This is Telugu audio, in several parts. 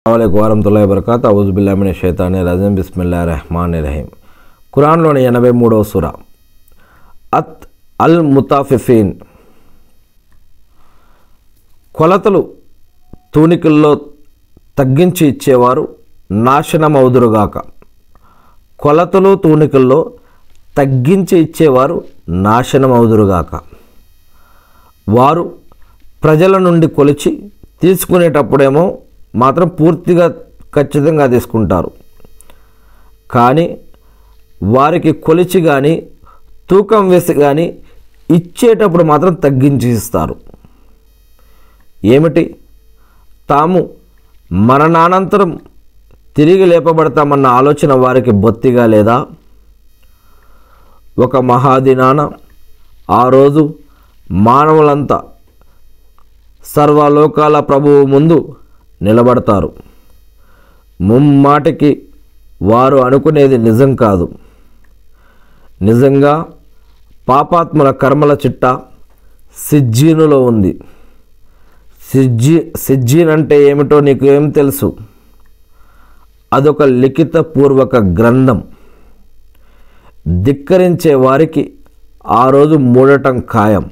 అస్సలాము వరహతుల్లా వబర్కాత్ అవుజుబిల్లామిన షైతాని రజీం బిస్మిల్లా రెహమాన్ రహీం ఖురాన్లోని ఎనభై మూడవ సుర అత్ అల్ ముతాఫిఫీన్ కొలతలు తూనికల్లో తగ్గించి ఇచ్చేవారు నాశనమవుదురుగాక కొలతలు తూనికల్లో తగ్గించి ఇచ్చేవారు నాశనమవుదురుగాక వారు ప్రజల నుండి కొలిచి తీసుకునేటప్పుడేమో మాత్రం పూర్తిగా ఖచ్చితంగా తీసుకుంటారు కానీ వారికి కొలిచి కానీ తూకం వేసి కానీ ఇచ్చేటప్పుడు మాత్రం తగ్గించి ఇస్తారు ఏమిటి తాము మరణానంతరం తిరిగి లేపబడతామన్న ఆలోచన వారికి బొత్తిగా లేదా ఒక మహాదినాన ఆ రోజు మానవులంతా సర్వలోకాల ప్రభువు ముందు నిలబడతారు ముమ్మాటికి వారు అనుకునేది నిజం కాదు నిజంగా పాపాత్ముల కర్మల చిట్ట సిజ్జీనులో ఉంది సిజ్జీ సిజ్జీన్ అంటే ఏమిటో నీకు ఏం తెలుసు అదొక లిఖిత పూర్వక గ్రంథం ధిక్కరించే వారికి ఆ రోజు మూడటం ఖాయం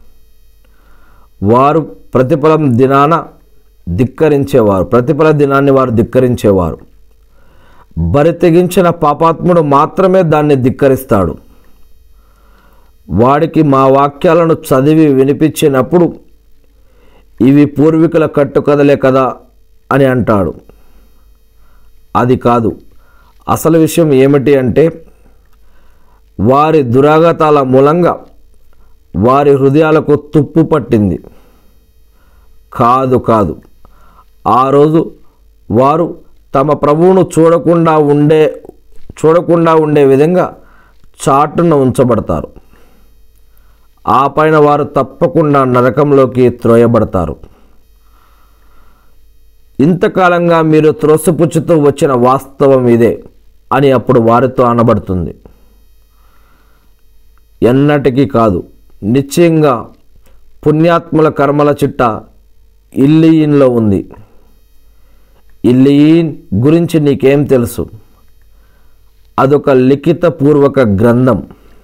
వారు ప్రతిఫలం దినాన ధిక్కరించేవారు ప్రతిఫల దినాన్ని వారు ధిక్కరించేవారు బరి తెగించిన పాపాత్ముడు మాత్రమే దాన్ని ధిక్కరిస్తాడు వాడికి మా వాక్యాలను చదివి వినిపించినప్పుడు ఇవి పూర్వీకుల కట్టుకథలే కదా అని అంటాడు అది కాదు అసలు విషయం ఏమిటి అంటే వారి దురాగతాల మూలంగా వారి హృదయాలకు తుప్పు పట్టింది కాదు కాదు ఆ రోజు వారు తమ ప్రభువును చూడకుండా ఉండే చూడకుండా ఉండే విధంగా చాటున ఉంచబడతారు ఆ పైన వారు తప్పకుండా నరకంలోకి త్రోయబడతారు ఇంతకాలంగా మీరు త్రోసిపుచ్చుతూ వచ్చిన వాస్తవం ఇదే అని అప్పుడు వారితో అనబడుతుంది ఎన్నటికీ కాదు నిశ్చయంగా పుణ్యాత్ముల కర్మల చిట్ట ఇల్లియిన్లో ఉంది ఇల్లియిన్ గురించి నీకేం తెలుసు అదొక లిఖిత పూర్వక గ్రంథం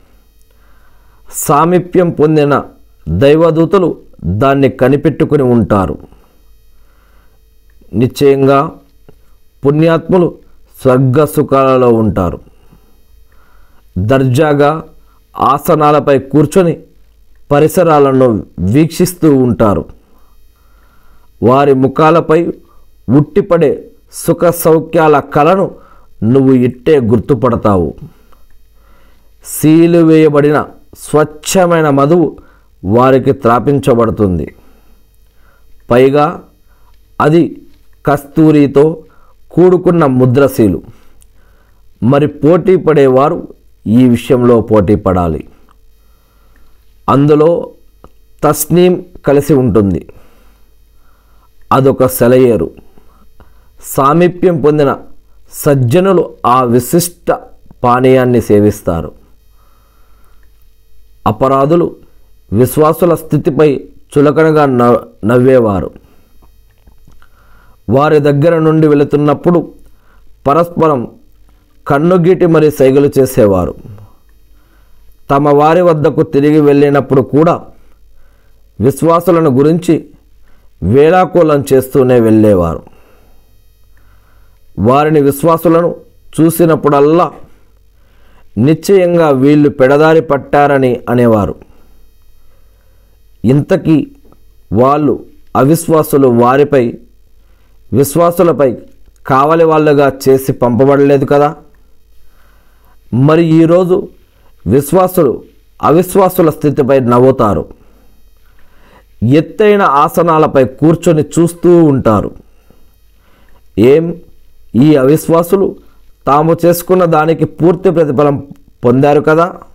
సామీప్యం పొందిన దైవదూతలు దాన్ని కనిపెట్టుకుని ఉంటారు నిశ్చయంగా పుణ్యాత్ములు స్వర్గ సుఖాలలో ఉంటారు దర్జాగా ఆసనాలపై కూర్చొని పరిసరాలను వీక్షిస్తూ ఉంటారు వారి ముఖాలపై ఉట్టిపడే సుఖ సౌఖ్యాల కలను నువ్వు ఇట్టే గుర్తుపడతావు సీలు వేయబడిన స్వచ్ఛమైన మధువు వారికి త్రాపించబడుతుంది పైగా అది కస్తూరితో కూడుకున్న ముద్రశీలు మరి పోటీ పడేవారు ఈ విషయంలో పోటీ పడాలి అందులో తస్నీం కలిసి ఉంటుంది అదొక సెలయేరు సామీప్యం పొందిన సజ్జనులు ఆ విశిష్ట పానీయాన్ని సేవిస్తారు అపరాధులు విశ్వాసుల స్థితిపై చులకనగా నవ్ నవ్వేవారు వారి దగ్గర నుండి వెళుతున్నప్పుడు పరస్పరం కన్నుగీటి మరి సైగలు చేసేవారు తమ వారి వద్దకు తిరిగి వెళ్ళినప్పుడు కూడా విశ్వాసులను గురించి వేలాకోలం చేస్తూనే వెళ్ళేవారు వారిని విశ్వాసులను చూసినప్పుడల్లా నిశ్చయంగా వీళ్ళు పెడదారి పట్టారని అనేవారు ఇంతకీ వాళ్ళు అవిశ్వాసులు వారిపై విశ్వాసులపై కావలి వాళ్ళుగా చేసి పంపబడలేదు కదా మరి ఈరోజు విశ్వాసులు అవిశ్వాసుల స్థితిపై నవ్వుతారు ఎత్తైన ఆసనాలపై కూర్చొని చూస్తూ ఉంటారు ఏం ఈ అవిశ్వాసులు తాము చేసుకున్న దానికి పూర్తి ప్రతిఫలం పొందారు కదా